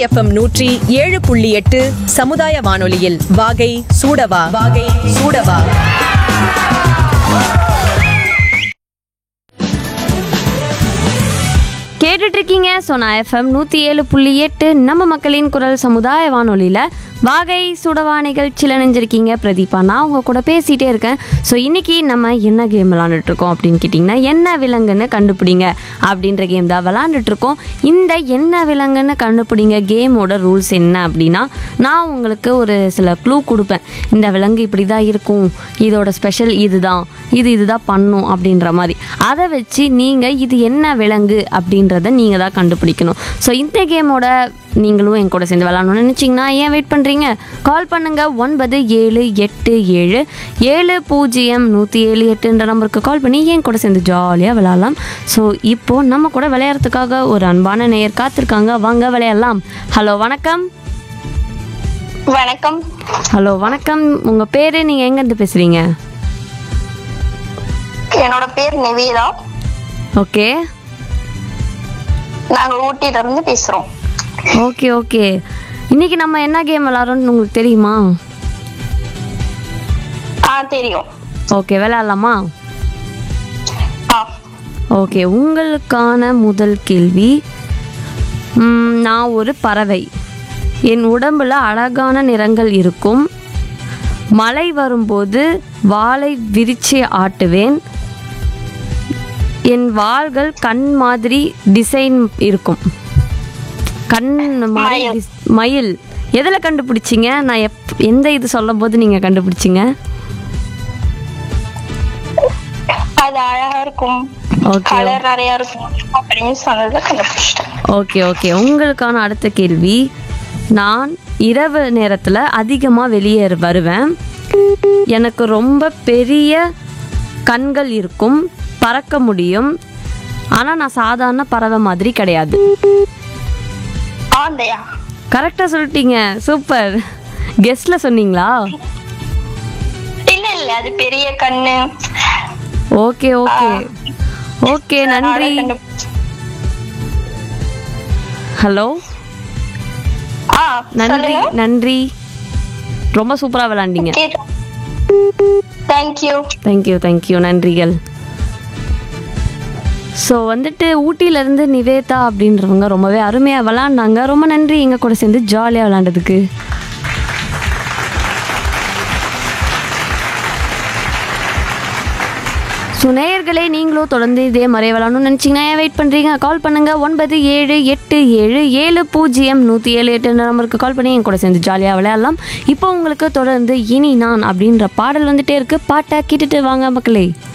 FM நூற்றி ஏழு புள்ளி எட்டு சமுதாய வானொலியில் வாகை சூடவா வாகை சூடவா கேட்டுட்டு இருக்கீங்க சோனா எஃப்எம் நூற்றி ஏழு புள்ளி எட்டு நம்ம மக்களின் குரல் சமுதாய வானொலியில் வாகை சுடவா நிகழ்ச்சியில் நினைஞ்சிருக்கீங்க பிரதீபா நான் உங்கள் கூட பேசிகிட்டே இருக்கேன் ஸோ இன்றைக்கி நம்ம என்ன கேம் விளாண்டுட்ருக்கோம் அப்படின்னு கேட்டிங்கன்னா என்ன விலங்குன்னு கண்டுபிடிங்க அப்படின்ற கேம் தான் விளாண்டுட்ருக்கோம் இந்த என்ன விலங்குன்னு கண்டுபிடிங்க கேமோட ரூல்ஸ் என்ன அப்படின்னா நான் உங்களுக்கு ஒரு சில க்ளூ கொடுப்பேன் இந்த விலங்கு இப்படி தான் இருக்கும் இதோட ஸ்பெஷல் இதுதான் இது இதுதான் பண்ணும் அப்படின்ற மாதிரி அதை வச்சு நீங்கள் இது என்ன விலங்கு அப்படின்றத நீங்கள் தான் கண்டுபிடிக்கணும் ஸோ இந்த கேமோட நீங்களும் என் கூட சேர்ந்து விளாடணும்னு நினச்சிங்கன்னா ஏன் வெயிட் பண்ணுறீங்க கால் பண்ணுங்கள் ஒன்பது ஏழு எட்டு ஏழு ஏழு பூஜ்ஜியம் நூற்றி ஏழு எட்டுன்ற நம்பருக்கு கால் பண்ணி என் கூட சேர்ந்து ஜாலியாக விளையாடலாம் ஸோ இப்போது நம்ம கூட விளையாடுறதுக்காக ஒரு அன்பான நேயர் காத்திருக்காங்க வாங்க விளையாடலாம் ஹலோ வணக்கம் வணக்கம் ஹலோ வணக்கம் உங்கள் பேர் நீங்கள் எங்கேருந்து பேசுகிறீங்க என்னோட பேர் நிவேதா ஓகே நாங்க ஊட்டில இருந்து பேசுறோம் ஓகே ஓகே இன்னைக்கு நம்ம என்ன கேம் விளாட்றோம்னு உங்களுக்கு தெரியுமா ஆ தெரியும் ஓகே விளையாடலாமா ஆ ஓகே உங்களுக்கான முதல் கேள்வி ம், நான் ஒரு பறவை என் உடம்புல அழகான நிறங்கள் இருக்கும் மழை வரும்போது வாளை விரிச்சு ஆட்டுவேன் என் வாள்கள் கண் மாதிரி டிசைன் இருக்கும் கண் மாதிரி மயில். dis- மயில் எதில் கண்டுபிடிச்சிங்க நான் எப் எந்த இது சொல்லும் போது நீங்கள் கண்டுபிடிச்சிங்க அது அழகா இருக்கும் ஓகே கலர் நிறைய இருக்கும் அப்படின்னு சொன்னதை கண்டுபிடிச்சிட்டேன் ஓகே ஓகே உங்களுக்கான அடுத்த கேள்வி நான் இரவு நேரத்தில் அதிகமாக வெளியே வருவேன் எனக்கு ரொம்ப பெரிய கண்கள் இருக்கும் பறக்க முடியும் ஆனால் நான் சாதாரண பறவை மாதிரி கிடையாது ஆந்தையா கரெக்டாக சொல்லிட்டீங்க சூப்பர் கெஸ்டில் சொன்னீங்களா இல்ல இல்ல அது பெரிய கண்ணு ஓகே ஓகே ஓகே நன்றி அதனால கண்டுபிடிச்சேன். ஹலோ ஆ நன்றி சொல்லுங்க நன்றி ரொம்ப சூப்பராக விளாண்டீங்க தேங்க்யூ தேங்க்யூ தேங்க்யூ நன்றிகள் ஸோ வந்துட்டு ஊட்டியிலேருந்து நிவேதா அப்படின்றவங்க ரொம்பவே அருமையாக விளாண்டாங்க ரொம்ப நன்றி எங்கள் கூட சேர்ந்து ஜாலியாக விளாண்டதுக்கு ஸோ நேயர்களே நீங்களும் தொடர்ந்து இதே மாதிரி விளாடணும்னு நினச்சிங்கன்னா ஏன் வெயிட் பண்ணுறீங்க கால் பண்ணுங்கள் ஒன்பது ஏழு எட்டு ஏழு ஏழு பூஜ்ஜியம் நூற்றி ஏழு எட்டு நம்பருக்கு கால் பண்ணி என் கூட சேர்ந்து ஜாலியாக விளையாடலாம் இப்போ உங்களுக்கு தொடர்ந்து இனி நான் அப்படின்ற பாடல் வந்துட்டே இருக்கு பாட்டை கேட்டுட்டு வாங்க மக்களே